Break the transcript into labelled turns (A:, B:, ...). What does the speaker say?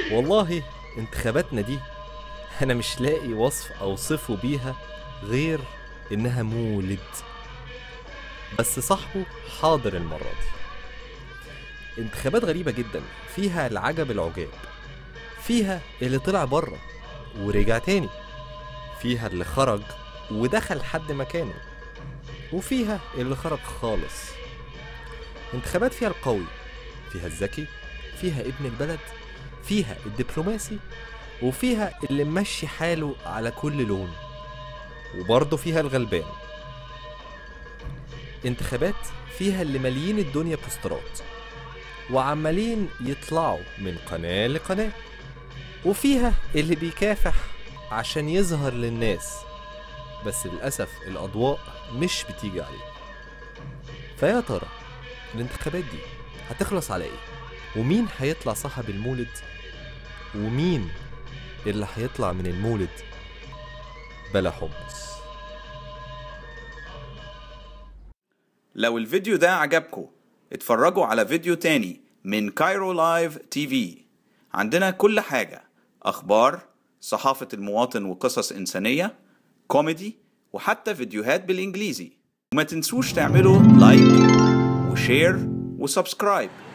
A: والله انتخاباتنا دي انا مش لاقي وصف اوصفه بيها غير انها مولد بس صاحبه حاضر المرة دي انتخابات غريبة جدا فيها العجب العجاب فيها اللي طلع بره ورجع تاني فيها اللي خرج ودخل حد مكانه وفيها اللي خرج خالص انتخابات فيها القوي فيها الذكي فيها ابن البلد فيها الدبلوماسي وفيها اللي ممشي حاله على كل لون وبرضه فيها الغلبان انتخابات فيها اللي ماليين الدنيا بوسترات وعمالين يطلعوا من قناة لقناة وفيها اللي بيكافح عشان يظهر للناس بس للأسف الأضواء مش بتيجي عليه فيا ترى الانتخابات دي هتخلص على ايه ومين هيطلع صاحب المولد ومين اللي هيطلع من المولد بلا حمص
B: لو الفيديو ده عجبكم اتفرجوا على فيديو تاني من كايرو لايف تي في عندنا كل حاجة أخبار صحافة المواطن وقصص إنسانية كوميدي وحتى فيديوهات بالإنجليزي وما تنسوش تعملوا لايك وشير وسبسكرايب